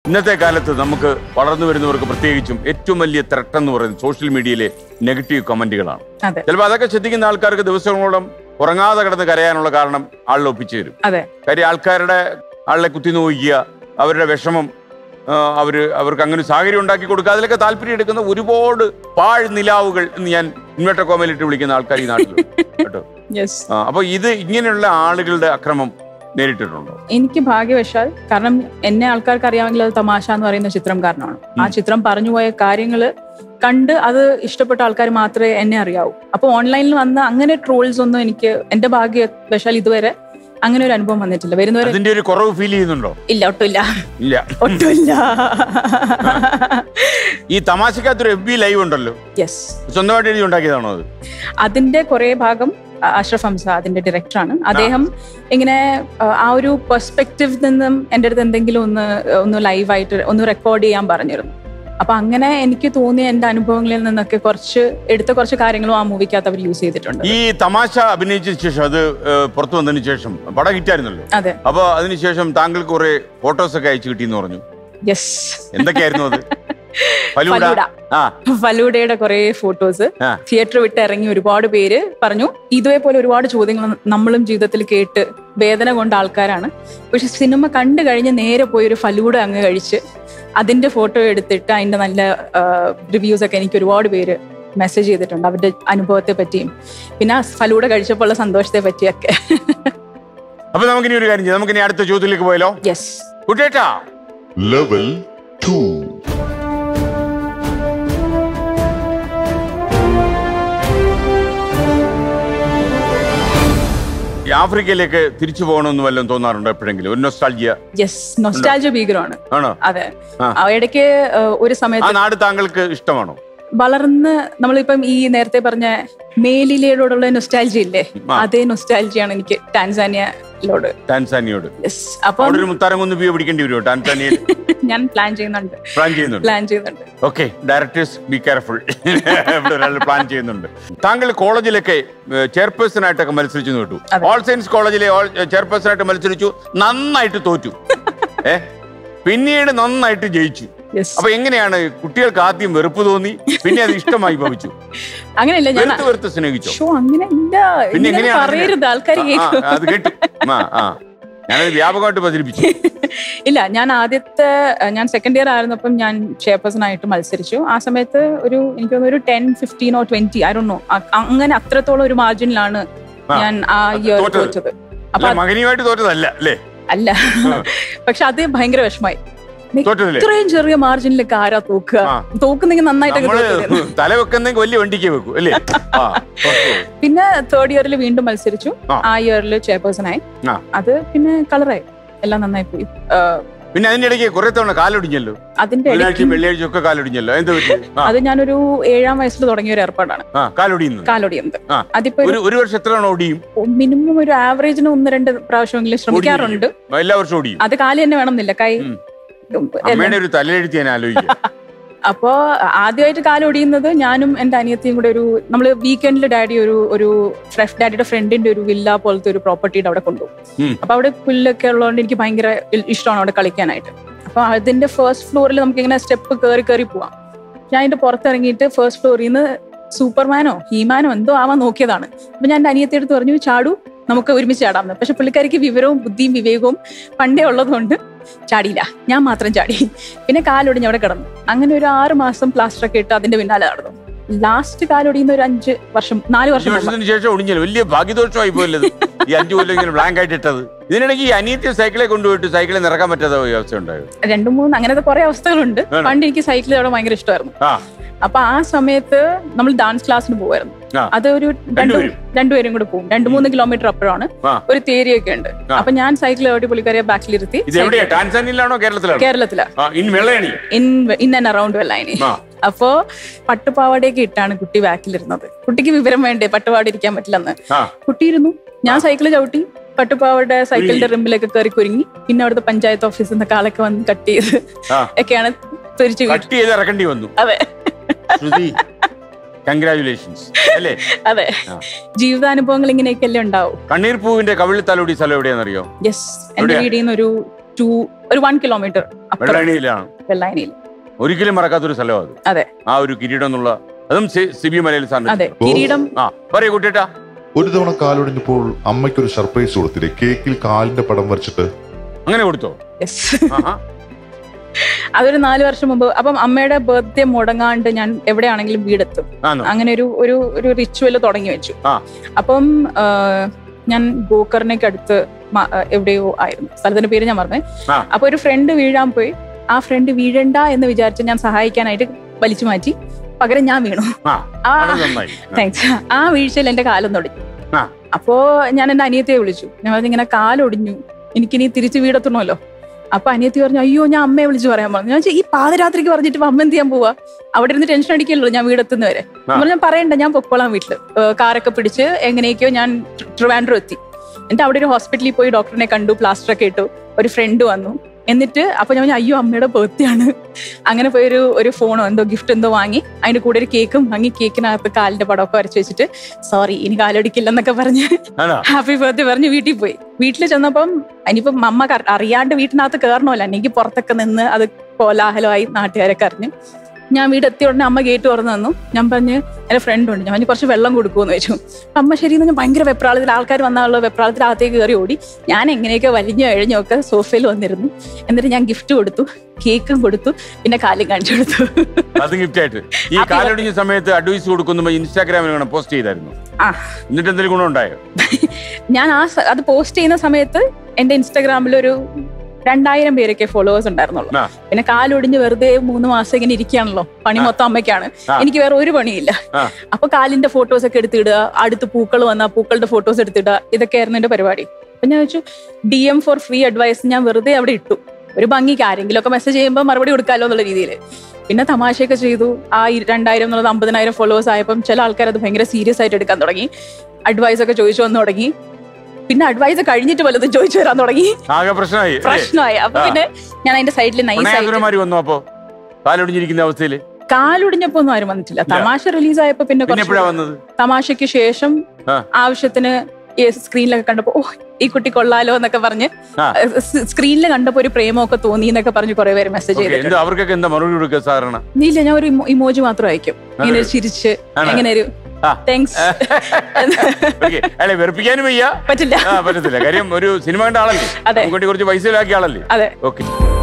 ഇന്നത്തെ കാലത്ത് നമുക്ക് വളർന്നു വരുന്നവർക്ക് പ്രത്യേകിച്ചും ഏറ്റവും വലിയ ത്രെട്ട് എന്ന് പറയുന്നത് സോഷ്യൽ മീഡിയയിലെ നെഗറ്റീവ് കമന്റുകളാണ് അതെ ചിലപ്പോൾ അതൊക്കെ ശ്രദ്ധിക്കുന്ന ആൾക്കാർക്ക് ദിവസങ്ങളോളം ഉറങ്ങാതെ കിടന്ന് കരയാനുള്ള കാരണം ആളിൽ ഒപ്പിച്ചു തരും അതെ കാര്യം ആൾക്കാരുടെ ആളെ കുത്തി നോക്കുക അവരുടെ വിഷമം ആ, അവര് അവർക്ക് അങ്ങനെ ഒരു സാഹചര്യം ഉണ്ടാക്കി കൊടുക്കുക അതിലൊക്കെ താല്പര്യം എടുക്കുന്ന ഒരുപാട് പാഴ് നിലാവുകൾ എന്ന് ഞാൻ ഇൻവെർട്ടർ കോമയിലിട്ട് വിളിക്കുന്ന ആൾക്കാർ ഈ നാട്ടിലുണ്ട് കേട്ടോ യെസ് ആ, അപ്പൊ ഇത് ഇങ്ങനെയുള്ള ആളുകളുടെ അക്രമം നേരിട്ടിട്ടുണ്ടോ എനിക്ക് ഭാഗ്യവശാൽ കാരണം എന്നെ ആൾക്കാർക്ക് അറിയാമെങ്കിൽ അത് തമാശ എന്ന് പറയുന്ന ചിത്രം കാരണമാണ് ആ ചിത്രം പറഞ്ഞുപോയ കാര്യങ്ങള് കണ്ട് അത് ഇഷ്ടപ്പെട്ട ആൾക്കാർ മാത്രമേ എന്നെ അറിയാവൂ അപ്പൊ ഓൺലൈനിൽ വന്ന അങ്ങനെ ട്രോൾസ് ഒന്നും എനിക്ക് എന്റെ ഭാഗ്യവശാൽ ഇതുവരെ അങ്ങനെ ഒരു അനുഭവം വന്നിട്ടില്ല വരുന്നവരെ അതിന്റെ ഒരു കുറവ് ഫീൽ ചെയ്യുന്നുണ്ടോ ഇല്ല ഒട്ടുമില്ല ഇല്ല ഒട്ടുമില്ല ഈ തമാശക്കകത്തൊരു എഫ് ബി ലൈവ് ഉണ്ടല്ലോ യെസ് സ്വന്തമായിട്ട് എഴുതി ഉണ്ടാക്കിയതാണോ അത് അതിന്റെ കുറെ ഭാഗം അ- അഷ്റഫ് ഹംസ അതിന്റെ ഡയറക്ടറാണ് അദ്ദേഹം ഇങ്ങനെ അഹ്, ആ ഒരു പെർസ്പെക്റ്റീവ് നിന്നും എൻ്റെ അടുത്ത് എന്തെങ്കിലും ഒന്ന് ഒന്ന് ലൈവായിട്ട് ഒന്ന് റെക്കോർഡ് ചെയ്യാൻ പറഞ്ഞിരുന്നു അപ്പൊ അങ്ങനെ എനിക്ക് തോന്നിയ എന്റെ അനുഭവങ്ങളിൽ നിന്നൊക്കെ കുറച്ച് എടുത്ത കുറച്ച് കാര്യങ്ങളും ആ മൂവിക്കകത്ത് അവർ യൂസ് ചെയ്തിട്ടുണ്ട് ഈ തമാശ അഭിനയിച്ചതിന് ശേഷം അത് ഏഹ്, പുറത്തു വന്നതിന് ശേഷം പടം ഹിറ്റായിരുന്നല്ലോ അതെ അപ്പൊ അതിനുശേഷം താങ്കൾക്ക് കുറെ ഫോട്ടോസ് ഒക്കെ അയച്ചു കിട്ടിയെന്ന് പറഞ്ഞു യെസ് എന്തൊക്കെയായിരുന്നു അത് ഫലൂഡ ഫലൂഡ. ആ ഫലൂഡയുടെ കുറെ ഫോട്ടോസ് ആ. തിയേറ്റർ വിട്ട് ഇറങ്ങി ഒരുപാട് പേര് പറഞ്ഞു ഇതേപോലെ ഒരുപാട് ചോദ്യങ്ങൾ നമ്മളും ജീവിതത്തിൽ കേട്ട് വേദന കൊണ്ട ആൾക്കാരാണ് പക്ഷെ സിനിമ കണ്ടു കഴിഞ്ഞ് നേരെ പോയി ഒരു ഫലൂഡ അങ്ങ് കഴിച്ച് അതിന്റെ ഫോട്ടോ എടുത്തിട്ട് അതിന്റെ നല്ല റിവ്യൂസ് ഒക്കെ എനിക്ക് ഒരുപാട് പേര് മെസ്സേജ് ചെയ്തിട്ടുണ്ട് അവരുടെ അനുഭവത്തെ പറ്റിയും പിന്നെ ആ ഫലൂഡ കഴിച്ചപ്പോൾ ഉള്ള സന്തോഷത്തെ പറ്റിയൊക്കെ അപ്പൊ നമുക്കിനി ഒരു കാര്യം ചെയ്യാം നമുക്കിനി അടുത്ത ചോദ്യത്തിലേക്ക് പോയാലോ യെസ് കുട്ടേട്ടാ Level 2. ഈ ആഫ്രിക്കയിലേക്ക് തിരിച്ചു പോകണമെന്ന് വല്ലതും തോന്നാറുണ്ടോ എപ്പോഴെങ്കിലും ഒരു നൊസ്റ്റാൾജിയ യെസ് നൊസ്റ്റാൾജ ഭീകരമാണ് ആണോ അതെ ആ. ആ ഇടയ്ക്ക് ഏഹ്, ഒരു ആ സമയത്ത് നാട് താങ്കൾക്ക് ഇഷ്ടമാണോ വളർന്ന് നമ്മളിപ്പം ഈ നേരത്തെ പറഞ്ഞ മേലിലയോടുള്ള നൊസ്റ്റാലജി ഇല്ലേ ആ. അതേ നൊസ്റ്റാലജിയാണ് എനിക്ക് ടാൻസാനിയയിലോട് ടാൻസാനിയോട് യെസ് അപ്പം അവിടെ ഒരു മുത്താരം കുന്ന് വ്യൂ പിടിക്കേണ്ടി വരുമോ ടാൻസാനിയയിൽ ഞാൻ പ്ലാൻ ചെയ്യുന്നുണ്ട് പ്ലാൻ ചെയ്യുന്നുണ്ട് പ്ലാൻ ചെയ്യുന്നുണ്ട് ഓക്കെ ഡയറക്ടേഴ്സ് ബി കെയർഫുൾ ഇവിടെ ഒരാൾ പ്ലാൻ ചെയ്യുന്നുണ്ട് താങ്കൾ കോളേജിലൊക്കെ ചെയർപേഴ്സൺ ആയിട്ടൊക്കെ മത്സരിച്ചു എന്ന് കേട്ടു അതെ. ഓൾ സയൻസ് കോളേജിലെ ചെയർപേഴ്സൺ ആയിട്ട് മത്സരിച്ചു നന്നായിട്ട് തോറ്റു ഏ പിന്നീട് നന്നായിട്ട് ജയിച്ചു യെസ് അപ്പൊ എങ്ങനെയാണ് കുട്ടികൾക്ക് ആദ്യം വെറുപ്പ് തോന്നി പിന്നെ അത് ഇഷ്ടമായി ഭവിച്ചു അങ്ങനെയല്ല ഞാൻ വെറുത്ത് വെറുത്ത് സ്നേഹിച്ചോ ഷോ അങ്ങനെ ഇല്ല പിന്നെ ഇങ്ങനെ എങ്ങനെയാണ് പറയരുത് ആൾക്കാർ ആ, ആ, അത് കേട്ടു ആ ആ ഞാനത് വ്യാപകമായിട്ട് പ്രചരിപ്പിച്ചു ഇല്ല ഞാൻ ആദ്യത്തെ അഹ് ഞാൻ സെക്കൻഡ് ഇയർ ആയിരുന്നപ്പം ഞാൻ ചെയർപേഴ്സൺ ആയിട്ട് മത്സരിച്ചു ആ സമയത്ത് ഒരു എനിക്ക് തോന്നുന്നു ഒരു ടെൻ ഫിഫ്റ്റീനോ ട്വന്റി ഐ ഡോ അങ്ങനെ അത്രത്തോളം ഒരു മാർജിനിലാണ് ആ, ഞാൻ ആ ഇയർ തോറ്റത്. തോറ്റത് അല്ല അപ്പൊ മകനിയുമായിട്ട് തോറ്റതല്ല അല്ലേ അല്ല ആ. പക്ഷെ അത് ഭയങ്കര വിഷമായി തോറ്റതില്ലേ ഇത്രയും ചെറിയ മാർജിനിലൊക്കെ ആരാ തോക്കുക ആ. തോക്കുന്നെങ്കിൽ നന്നായിട്ടൊക്കെ തോക്കുമായിരുന്നു. നമ്മള് തല വെക്കുന്നെങ്കിൽ വലിയ വണ്ടിക്ക് വെക്കും അല്ലേ ആ ഓക്കേ. പിന്നെ തേർഡ് ഇയറിൽ വീണ്ടും മത്സരിച്ചു ആ. ആ ഇയറിൽ ചെയർപേഴ്സൺ ആയി ആ. അത് പിന്നെ കളറായി എല്ലാം നന്നായി പോയി ആ, പിന്നെ അതിന്റെ ഇടയ്ക്ക് കുറെ തവണ കാലൊടിഞ്ഞല്ലോ അതിന്റെ വെള്ളിയാഴ്ച ഇടയ്ക്ക് വെള്ളിയാഴ്ച ഒക്കെ കാലൊടിഞ്ഞല്ലോ എന്ത് പറ്റി ആ, അത് ഞാനൊരു ഏഴാം വയസ്സിൽ തുടങ്ങിയ ഒരു ഏർപ്പാടാണ് ആ കാലൊടിയുന്നത് കാലൊടിയുന്നത് ആ. അതിപ്പോ ഒരു ഒരു വർഷം എത്ര തവണ ഓടിയും മിനിമം ഒരു ആവറേജിന് ഒന്ന് രണ്ട് പ്രാവശ്യമെങ്കിലും ശ്രമിക്കാറുണ്ട് എല്ലാ വർഷവും ഓടിയും അത് കാല് തന്നെ വേണമെന്നില്ല കൈ ഉം. എല്ലാം. അമ്മയുടെ ഒരു തലയെഴുത്തി ഞാൻ ആലോചിക്കുക അപ്പോ ആദ്യമായിട്ട് കാലൊടിയുന്നത് ഞാനും എന്റെ അനിയത്തിയും കൂടെ ഒരു നമ്മൾ വീക്കെൻഡിൽ ഡാഡി ഒരു ഒരു ഫ്രഷ് ഡാഡിയുടെ ഫ്രണ്ടിന്റെ ഒരു വില്ല പോലത്തെ ഒരു പ്രോപ്പർട്ടിയുടെ അവിടെ കൊണ്ടുപോകും ഉം. അപ്പൊ അവിടെ പുല്ലൊക്കെ ഉള്ളതുകൊണ്ട് എനിക്ക് ഭയങ്കര ഇ- ഇഷ്ടമാണ് അവിടെ കളിക്കാനായിട്ട് അപ്പൊ അതിന്റെ ഫസ്റ്റ് ഫ്ലോറിൽ നമുക്ക് ഇങ്ങനെ സ്റ്റെപ്പ് കയറി കയറി പോവാം ഞാൻ അതിന്റെ പുറത്തിറങ്ങിയിട്ട് ഫസ്റ്റ് ഫ്ലോറിൽ നിന്ന് സൂപ്പർമാനോ ഹീമാനോ എന്തോ ആവാൻ നോക്കിയതാണ് അപ്പൊ ഞാൻ എന്റെ അനിയത്തി അടുത്ത് പറഞ്ഞു ചാടു നമുക്ക് ഒരുമിച്ച് ചാടാമെന്ന് പക്ഷെ പുള്ളിക്കാരിക്ക് വിവരവും ബുദ്ധിയും വിവേകവും പണ്ടേ ഉള്ളതുകൊണ്ട് ചാടിയില്ല ഞാൻ മാത്രം ചാടി പിന്നെ കാലൊടിഞ്ഞ് അവിടെ കിടന്നു അങ്ങനെ ഒരു ആറ് മാസം പ്ലാസ്റ്റർ ഒക്കെ ഇട്ട് അതിന്റെ പിന്നാലെ നടന്നു ലാസ്റ്റ് കാലൊടിയുന്ന ഒരു അഞ്ച് വർഷം നാല് അഞ്ചു വർഷം മുമ്പ്. വർഷത്തിന് ശേഷം ഒടിഞ്ഞല്ലോ വലിയ ഭാഗ്യദോഷമായി പോയല്ലത് ഈ അഞ്ചു കൊല്ലം ഇങ്ങനെ ബ്ലാങ്ക് ആയിട്ട് ഇട്ടത് ഇതിനിടയ്ക്ക് ഈ അനിയത്തി സൈക്കിളെ കൊണ്ടുപോയിട്ട് സൈക്കിളിൽ നിറക്കാൻ പറ്റാത്ത ഒരു അവസ്ഥ ഉണ്ടായോ രണ്ടു മൂന്ന് അങ്ങനത്തെ കുറെ അവസ്ഥകളുണ്ട് ആണോ? പണ്ട് എനിക്ക് സൈക്കിൾ അവിടെ ഭയങ്കര ഇഷ്ടമായിരുന്നു ആ അപ്പൊ ആ സമയത്ത് നമ്മൾ ഡാൻസ് ക്ലാസ്സിന് പോകുമായിരുന്നു ആ. അത് ഒരു രണ്ടു രണ്ടുപേരും? രണ്ടുപേരും കൂടെ പോകും രണ്ടു മൂന്ന് കിലോമീറ്റർ അപ്പുറമാണ് ആ. ഒരു തേരിയൊക്കെ ഉണ്ട് ആ. അപ്പൊ ഞാൻ സൈക്കിൾ ഓടി പുള്ളിക്കാരിയെ ബാക്കിലിരുത്തി ഇത് എവിടെയാ ടാൻസാനിയിലാണോ കേരളത്തിലാണോ കേരളത്തിലാ ആ in Vellayani in in and around Vellayani ആ അപ്പോ പട്ടുപാവാടയൊക്കെ ഇട്ടാണ് കുട്ടി ബാക്കിലിരുന്നത് കുട്ടിക്ക് വിവരം വേണ്ടേ പട്ടുപാവാട ഇരിക്കാൻ പറ്റില്ലെന്ന് ആ കുട്ടി ഇരുന്നു ഞാൻ സൈക്കിൾ ചവിട്ടി പട്ടുപാവയുടെ സൈക്കിളിന്റെ റിമ്പിലൊക്കെ കയറി കുരുങ്ങി പിന്നെ അവിടുത്തെ പഞ്ചായത്ത് ഓഫീസിൽ നിന്ന് കാലൊക്കെ വന്ന് കട്ട് ചെയ്ത് ആ ഒക്കെയാണ് തിരിച്ചു വീട്ടിൽ കട്ട് ചെയ്ത് ഇറക്കേണ്ടി വന്നു അതെ ശ്രുതി കൺഗ്രാചുലേഷൻസ് അല്ലേ അതെ ആ. ജീവിതാനുഭവങ്ങൾ ഇങ്ങനെയൊക്കെയല്ലേ ഉണ്ടാവും കണ്ണീർ പൂവിന്റെ കവിളിൽ തലോടി സ്ഥലം എവിടെയാണെന്നറിയോ യെസ് എന്റെ എവിടെയാ? വീടിൽ നിന്ന് ഒരു ടു ഒരു വൺ കിലോമീറ്റർ അപ്പുറം വെള്ളായണിയിലാണ് വെള്ളായണിയിൽ ഒരിക്കലും മറക്കാത്തൊരു സ്ഥലം അത് അതെ ആ ഒരു കിരീടം എന്നുള്ള അതും സി- സിബി മലയിൽ സാറിന് അതെ കിരീടം ആ പറയൂ കുട്ടിയേട്ടാ ഒരു തവണ കാലൊടിഞ്ഞപ്പോൾ അമ്മയ്ക്കൊരു സർപ്രൈസ് കൊടുത്തില്ലേ കേക്കിൽ കാലിന്റെ പടം വരച്ചിട്ട് അങ്ങനെ കൊടുത്തോ yes. ആഹാ. അതൊരു നാല് വർഷം മുമ്പ് അപ്പം അമ്മയുടെ ബർത്ത്ഡേ മുടങ്ങാണ്ട് ഞാൻ എവിടെയാണെങ്കിലും വീടെത്തും ആണോ അങ്ങനെ ഒരു ഒരു ഒരു റിച്വൽ തുടങ്ങി വെച്ചു ആ. അപ്പം ആ, ഞാൻ ഗോകർണയ്ക്ക് അടുത്ത് മ- ആ, എവിടെയോ ആയിരുന്നു സ്ഥലത്തിന്റെ പേര് ഞാൻ പറഞ്ഞേ ആ. അപ്പൊ ഒരു ഫ്രണ്ട് വീഴാൻ പോയി ആ ഫ്രണ്ട് വീഴണ്ട എന്ന് വിചാരിച്ച് ഞാൻ സഹായിക്കാനായിട്ട് വലിച്ചു മാറ്റി പകരം ഞാൻ വീണു ആ ആ അത് നന്നായി ആ. താങ്ക്സ് ആ വീഴ്ചയിൽ എന്റെ കാലൊന്നും ഒടിഞ്ഞു ആ. അപ്പോ ഞാൻ എന്റെ അനിയത്തിയെ വിളിച്ചു ഞാൻ പറഞ്ഞു ഇങ്ങനെ കാലൊടിഞ്ഞു എനിക്കിനി തിരിച്ച് വീടെത്തണമല്ലോ അപ്പൊ അനിയത്തി പറഞ്ഞു അയ്യോ ഞാൻ അമ്മയെ വിളിച്ചു പറയാൻ പറഞ്ഞു ഞാൻ ചോദിച്ചു, ഈ പാതിരാത്രിക്ക് പറഞ്ഞിട്ട് ഇപ്പൊ അമ്മ എന്ത് ചെയ്യാൻ പോവാ അവിടെ ഇരുന്ന് ടെൻഷൻ അടിക്കല്ലോ ഞാൻ വീടെത്തുന്നവരെ ആ. ഞാൻ പറയണ്ട ഞാൻ പൊക്കോളാം വീട്ടില് ഏഹ് കാറൊക്കെ പിടിച്ച് എങ്ങനെയൊക്കെയോ ഞാൻ ട്രിവാൻഡ്രം എത്തി എന്നിട്ട് അവിടെ ഒരു ഹോസ്പിറ്റലിൽ പോയി ഡോക്ടറിനെ കണ്ടു പ്ലാസ്റ്റർ ഒക്കെ ഇട്ടു ഒരു ഫ്രണ്ട് വന്നു എന്നിട്ട് അപ്പൊ ഞാൻ പറഞ്ഞു, അയ്യോ അമ്മയുടെ ബർത്ത്ഡേ ആണ് അങ്ങനെ പോയി ഒരു ഒരു ഫോണോ എന്തോ ഗിഫ്റ്റ് എന്തോ വാങ്ങി അതിന്റെ കൂടെ ഒരു കേക്കും വാങ്ങി കേക്കിനകത്ത് കാലിന്റെ പടമൊക്കെ വരച്ച് വെച്ചിട്ട് സോറി ഇനി കാലൊടിക്കില്ലെന്നൊക്കെ പറഞ്ഞ് ആണോ ഹാപ്പി ബർത്ത്ഡേ പറഞ്ഞ് വീട്ടിൽ പോയി വീട്ടിൽ ചെന്നപ്പം ഇനിയിപ്പം അമ്മ കർ- അറിയാണ്ട് വീട്ടിനകത്ത് കയറണമല്ലോ അല്ലെങ്കിൽ പുറത്തൊക്കെ നിന്ന് അത് കോലാഹലമായി നാട്ടുകാരൊക്കെ അറിഞ്ഞു ഞാൻ വീട് എത്തിയ ഉടനെ അമ്മ ഗേറ്റ് തുറന്നു തന്നു ഞാൻ പറഞ്ഞ് എന്റെ ഫ്രണ്ട് ഉണ്ട് ഞാൻ പറഞ്ഞു, കുറച്ച് വെള്ളം കൊടുക്കുമെന്ന് വെച്ചു അപ്പൊ അമ്മ ശരി ഞാൻ ഭയങ്കര വെപ്രാളത്തിൽ ആൾക്കാർ വന്നാലുള്ള വെപ്രാളത്തിൽ അകത്തേക്ക് കയറി ഓടി ഞാൻ എങ്ങനെയൊക്കെ വലിഞ്ഞു കഴിഞ്ഞൊക്കെ സോഫയിൽ വന്നിരുന്നു എന്നിട്ട് ഞാൻ ഗിഫ്റ്റ് കൊടുത്തു കേക്കും കൊടുത്തു പിന്നെ കാലും കാണിച്ചു കൊടുത്തു അത് ഗിഫ്റ്റ് ആയിട്ട് ഈ Happy കാലൊടിഞ്ഞ സമയത്ത് അഡ്വൈസ് കൊടുക്കുമ്പോ ഇൻസ്റ്റാഗ്രാമിൽ വേണം പോസ്റ്റ് ചെയ്തായിരുന്നു ആ എന്നിട്ട് എന്തെങ്കിലും ഗുണം ഉണ്ടായോ ഞാൻ ആ സ- അത് പോസ്റ്റ് ചെയ്യുന്ന സമയത്ത് എന്റെ ഇൻസ്റ്റാഗ്രാമിൽ ഒരു രണ്ടായിരം പേരൊക്കെ ഫോളോവേഴ്സ് ഉണ്ടായിരുന്നുള്ളൂ ആ. പിന്നെ കാലൊടിഞ്ഞ് വെറുതെ മൂന്ന് മാസം ഇങ്ങനെ ഇരിക്കുകയാണല്ലോ പണി മൊത്തം അമ്മയ്ക്കാണ് ആ. എനിക്ക് വേറെ ഒരു പണിയില്ല ആ. അപ്പൊ കാലിന്റെ ഫോട്ടോസ് ഒക്കെ എടുത്തിടുക അടുത്ത് പൂക്കൾ വന്നാൽ പൂക്കളുടെ ഫോട്ടോസ് എടുത്തിടുക ഇതൊക്കെയായിരുന്നു എന്റെ പരിപാടി അപ്പൊ ഞാൻ വെച്ചു D M for free advice ഞാൻ വെറുതെ അവിടെ ഇട്ടു ഒരു ഭംഗിക്ക് ആരെങ്കിലും ഒക്കെ മെസ്സേജ് ചെയ്യുമ്പോൾ മറുപടി കൊടുക്കാമല്ലോ എന്നുള്ള രീതിയിൽ പിന്നെ തമാശയൊക്കെ ചെയ്തു ആ ഇ- രണ്ടായിരം എന്നുള്ളത് അമ്പതിനായിരം ഫോളോവേഴ്സ് ആയപ്പം ചില ആൾക്കാർ അത് ഭയങ്കര സീരിയസ് ആയിട്ട് എടുക്കാൻ തുടങ്ങി അഡ്വൈസ് ഒക്കെ ചോദിച്ചു വന്നു തുടങ്ങി പിന്നെ അഡ്വൈസ് കഴിഞ്ഞിട്ട് വല്ലതും ചോദിച്ചു വരാൻ തുടങ്ങി ആകെ പ്രശ്നമായി അല്ലേ? പ്രശ്നമായി അപ്പൊ ആ. പിന്നെ ഞാൻ അതിന്റെ സൈഡിൽ നൈസ് ആയിട്ട് പ്രണയാതുരന്മാര് വന്നു അപ്പോ കാലൊടിഞ്ഞിരിക്കുന്ന അവസ്ഥയില് കാലൊടിഞ്ഞപ്പോ ഒന്നും ആരും വന്നിട്ടില്ല ഇല്ല. തമാശ റിലീസ് ആയപ്പോ പിന്നെ പിന്നെ എപ്പോഴാ കുറച്ച് വന്നത് തമാശയ്ക്ക് ശേഷം ആ. ആവശ്യത്തിന് സ്ക്രീനിലൊക്കെ കണ്ടപ്പോ ഓ ഈ കുട്ടി കൊള്ളാലോ എന്നൊക്കെ പറഞ്ഞ് ആ. സ്ക്രീനിൽ കണ്ടപ്പോ ഒരു പ്രേമമൊക്കെ തോന്നി എന്നൊക്കെ പറഞ്ഞ് കുറെ പേര് മെസ്സേജ് ഓക്കേ, ചെയ്തിട്ടുണ്ട് എന്ത് അവർക്കൊക്കെ എന്താ മറുപടി കൊടുക്കുക സാധാരണ ഇല്ല ഞാൻ ഒരു ഇമോജി മാത്രം അയക്കും ഇങ്ങനെ ഒരു ചിരിച്ച് ആണോ? എങ്ങനെ ഒരു ആ. താങ്ക്സ് ഓക്കേ, അല്ലെ വെറുപ്പിക്കാനും വയ്യ പറ്റില്ല ആ പറ്റത്തില്ല കാര്യം ഒരു സിനിമ കണ്ട ആളല്ലേ അതെ. നമുക്ക് വേണ്ടി കുറച്ച് പൈസ ആക്കിയ ആളല്ലേ അതെ ഓക്കെ